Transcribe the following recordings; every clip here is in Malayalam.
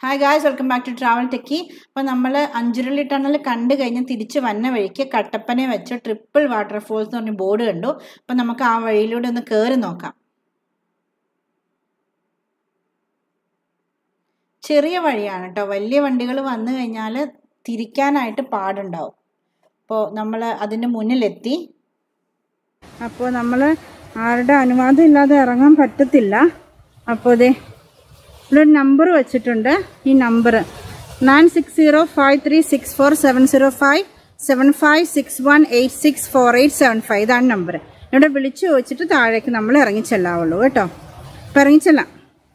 hi guys welcome back to travel techie അപ്പോൾ നമ്മൾ അഞ്ചുരുളി ടണൽ കണ്ടു കഴിഞ്ഞ് തിരിച്ച് വന്ന വഴിക്ക് കട്ടപ്പന വെച്ച് ട്രിപ്പിൾ വാട്ടർഫോൾസ് എന്ന് പറഞ്ഞ ബോർഡ് കണ്ടു അപ്പോൾ നമുക്ക് ആ വഴിയിലൂടെ ഒന്ന് കയറി നോക്കാം ചെറിയ വഴിയാണ് കേട്ടോ വലിയ വണ്ടികൾ വന്നു കഴിഞ്ഞാൽ തിരിക്കാനായിട്ട് പാടുണ്ടാവും അപ്പോൾ നമ്മൾ അതിൻ്റെ മുന്നിലെത്തി അപ്പോൾ നമ്മൾ ആരുടെ അനുവാദം ഇല്ലാതെ ഇറങ്ങാൻ പറ്റത്തില്ല അപ്പോൾ ഇതേ ഇവിടെ ഒരു നമ്പർ വെച്ചിട്ടുണ്ട് ഈ number nine six zero five three six four seven zero five seven five six one eight six four eight seven five ഇതാണ് നമ്പർ ഇവിടെ വിളിച്ചു ചോദിച്ചിട്ട് താഴേക്ക് നമ്മൾ ഇറങ്ങിച്ചെല്ലാവുള്ളൂ കേട്ടോ അപ്പം ഇറങ്ങിച്ചെല്ലാം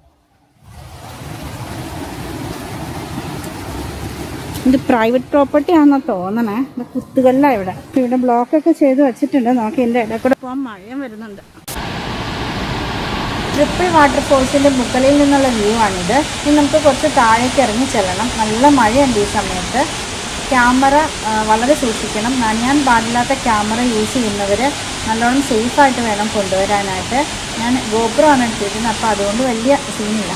ഇത് പ്രൈവറ്റ് പ്രോപ്പർട്ടി ആണെന്നാ തോന്നണേ ഇത് കുത്തുകല്ല ഇവിടെ ഇപ്പം ഇവിടെ ബ്ലോക്കൊക്കെ ചെയ്ത് വെച്ചിട്ടുണ്ട് നമുക്ക് ഇതിൻ്റെ ഇടയിൽ കൂടെ പോകാൻ മഴയും വരുന്നുണ്ട് ട്രിപ്പിൾ വാട്ടർഫോൾസിൻ്റെ മുകളിൽ നിന്നുള്ള വ്യൂ ആണിത് ഇനി നമുക്ക് കുറച്ച് താഴേക്ക് ഇറങ്ങി ചെല്ലണം നല്ല മഴയുണ്ട് ഈ സമയത്ത് ക്യാമറ ആ, വളരെ സൂക്ഷിക്കണം നനയാൻ പാടില്ലാത്ത ക്യാമറ യൂസ് ചെയ്യുന്നവർ നല്ലോണം സേഫായിട്ട് വേണം കൊണ്ടുവരാനായിട്ട് ഞാൻ ഗോപ്രോ ആണ് എടുത്തിരിക്കുന്നത് അപ്പോൾ അതുകൊണ്ട് വലിയ സീനില്ല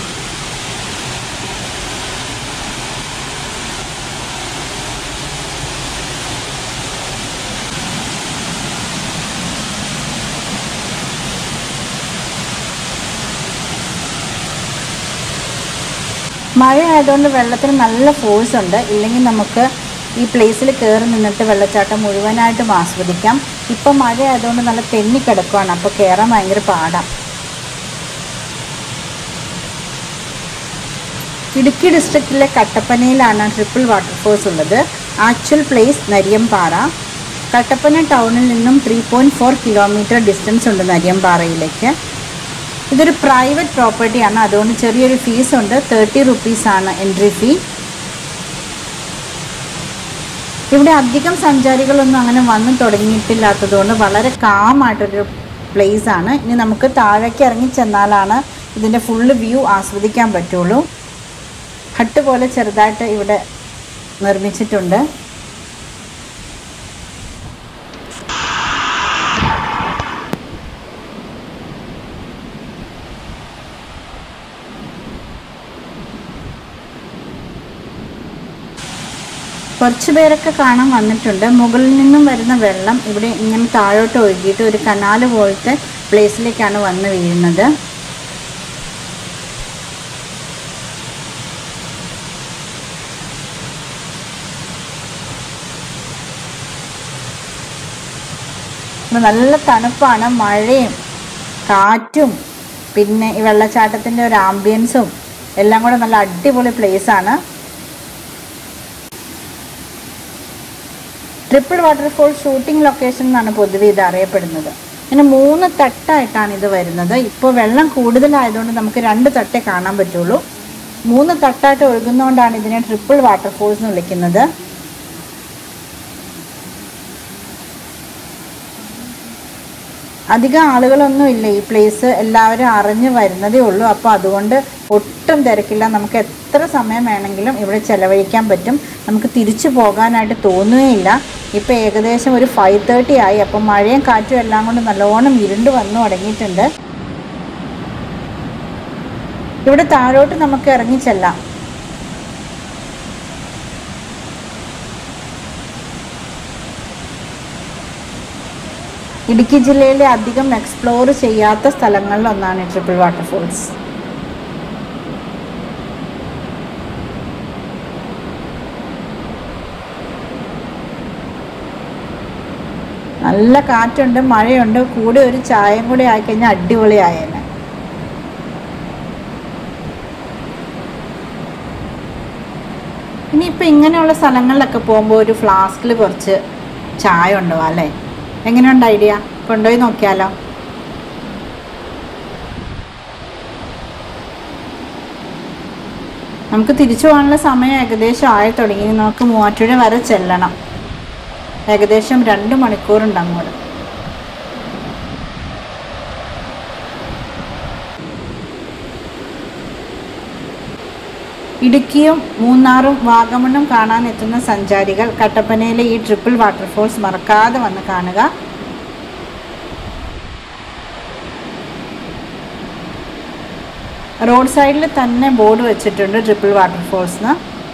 മഴ ആയതുകൊണ്ട് വെള്ളത്തിന് നല്ല ഫോഴ്സ് ഉണ്ട് ഇല്ലെങ്കിൽ നമുക്ക് ഈ പ്ലേസിൽ കയറി നിന്നിട്ട് വെള്ളച്ചാട്ടം മുഴുവനായിട്ടും ആസ്വദിക്കാം ഇപ്പം മഴ ആയതുകൊണ്ട് നല്ല തെന്നിക്കിടക്കുവാണ് അപ്പോൾ കയറാൻ ഭയങ്കര പാടാണ് ഇടുക്കി ഡിസ്ട്രിക്റ്റിലെ കട്ടപ്പനയിലാണ് ട്രിപ്പിൾ വാട്ടർഫോൾസ് ഉള്ളത് ആക്ച്വൽ പ്ലേസ് നരിയമ്പാറ കട്ടപ്പന ടൗണിൽ നിന്നും three point four kilometre distance ഉണ്ട് നരിയമ്പാറയിലേക്ക് ഇതൊരു പ്രൈവറ്റ് പ്രോപ്പർട്ടിയാണ് അതുകൊണ്ട് ചെറിയൊരു ഫീസ് ഉണ്ട് തേർട്ടി റുപ്പീസാണ് എൻട്രി ഫീ ഇവിടെ അധികം സഞ്ചാരികളൊന്നും അങ്ങനെ വന്നു തുടങ്ങിയിട്ടില്ലാത്തതുകൊണ്ട് വളരെ കാമായിട്ടൊരു പ്ലേസ് ആണ് ഇനി നമുക്ക് താഴേക്ക് ഇറങ്ങി ചെന്നാലാണ് ഇതിൻ്റെ ഫുള്ള് വ്യൂ ആസ്വദിക്കാൻ പറ്റുള്ളൂ ഹട്ട് പോലെ ചെറുതായിട്ട് ഇവിടെ നിർമ്മിച്ചിട്ടുണ്ട് കുറച്ച് പേരൊക്കെ കാണാൻ വന്നിട്ടുണ്ട് മുകളിൽ നിന്നും വരുന്ന വെള്ളം ഇവിടെ ഇങ്ങനെ താഴോട്ട് ഒഴുകിയിട്ട് ഒരു കനാല് പോലത്തെ പ്ലേസിലേക്കാണ് വന്ന് വീഴുന്നത് ഇവിടെ നല്ല തണുപ്പാണ് മഴയും കാറ്റും പിന്നെ ഈ വെള്ളച്ചാട്ടത്തിൻ്റെ ഒരു ആംബിയൻസും എല്ലാം കൂടെ നല്ല അടിപൊളി place ആണ് ട്രിപ്പിൾ വാട്ടർഫോൾ ഷൂട്ടിംഗ് ലൊക്കേഷൻ എന്നാണ് പൊതുവെ ഇത് അറിയപ്പെടുന്നത് ഇങ്ങനെ മൂന്ന് തട്ടായിട്ടാണ് ഇത് വരുന്നത് ഇപ്പോൾ വെള്ളം കൂടുതലായതുകൊണ്ട് നമുക്ക് രണ്ട് തട്ടേ കാണാൻ പറ്റുള്ളൂ മൂന്ന് തട്ടായിട്ട് ഒഴുകുന്നതുകൊണ്ടാണ് ഇതിനെ ട്രിപ്പിൾ വാട്ടർഫോൾസ് എന്ന് വിളിക്കുന്നത് അധികം ആളുകളൊന്നും ഇല്ല ഈ പ്ലേസ് എല്ലാവരും അറിഞ്ഞു വരുന്നതേ ഉള്ളൂ അപ്പോൾ അതുകൊണ്ട് ഒട്ടും തിരക്കില്ല നമുക്ക് എത്ര സമയം വേണമെങ്കിലും ഇവിടെ ചെലവഴിക്കാൻ പറ്റും നമുക്ക് തിരിച്ചു പോകാനായിട്ട് തോന്നുകയില്ല ഇപ്പോൾ ഏകദേശം ഒരു ഫൈവ് തേർട്ടി ആയി അപ്പം മഴയും കാറ്റും എല്ലാം കൊണ്ട് നല്ലോണം ഇരുണ്ട് വന്നു തുടങ്ങിയിട്ടുണ്ട് ഇവിടെ താഴോട്ട് നമുക്ക് ഇറങ്ങി ചെല്ലാം ഇടുക്കി ജില്ലയിലെ അധികം എക്സ്പ്ലോർ ചെയ്യാത്ത സ്ഥലങ്ങളിൽ ഒന്നാണ് ട്രിപ്പിൾ വാട്ടർഫോൾസ് നല്ല കാറ്റുണ്ട് മഴയുണ്ട് കൂടെ ഒരു ചായയും കൂടി ആയിക്കഴിഞ്ഞാൽ അടിപൊളിയായേനെ ഇനിയിപ്പോൾ ഇങ്ങനെയുള്ള സ്ഥലങ്ങളിലൊക്കെ പോകുമ്പോൾ ഒരു ഫ്ലാസ്കിൽ കുറച്ച് ചായ കൊണ്ടുപോകാം അല്ലേ എങ്ങനെയുണ്ട് ഐഡിയ കൊണ്ടുപോയി നോക്കിയാലോ നമുക്ക് തിരിച്ചു പോകാനുള്ള സമയം ഏകദേശം ആയി തുടങ്ങി ഇനി നമുക്ക് മൂവാറ്റുപുഴ വരെ ചെല്ലണം ഏകദേശം രണ്ട് മണിക്കൂറുണ്ട് അങ്ങോട്ട് ഇടുക്കിയും മൂന്നാറും വാഗമണ്ണും കാണാൻ എത്തുന്ന സഞ്ചാരികൾ കട്ടപ്പനയിലെ ഈ ട്രിപ്പിൾ വാട്ടർഫോൾസ് മറക്കാതെ വന്ന് കാണുക റോഡ് സൈഡിൽ തന്നെ ബോർഡ് വെച്ചിട്ടുണ്ട് ട്രിപ്പിൾ വാട്ടർഫോൾസ്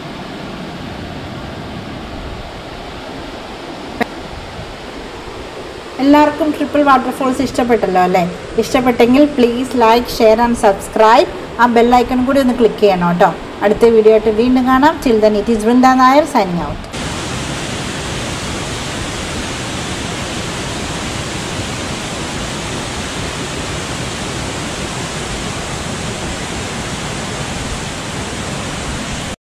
എല്ലാവർക്കും ട്രിപ്പിൾ വാട്ടർഫോൾസ് ഇഷ്ടപ്പെട്ടല്ലോ അല്ലേ ഇഷ്ടപ്പെട്ടെങ്കിൽ please like share and subscribe ആ ബെല്ലൈക്കൺ കൂടി ഒന്ന് ക്ലിക്ക് ചെയ്യണം കേട്ടോ അടുത്ത വീഡിയോ ആയിട്ട് വീണ്ടും കാണാം children it is Vrinda Nair signing out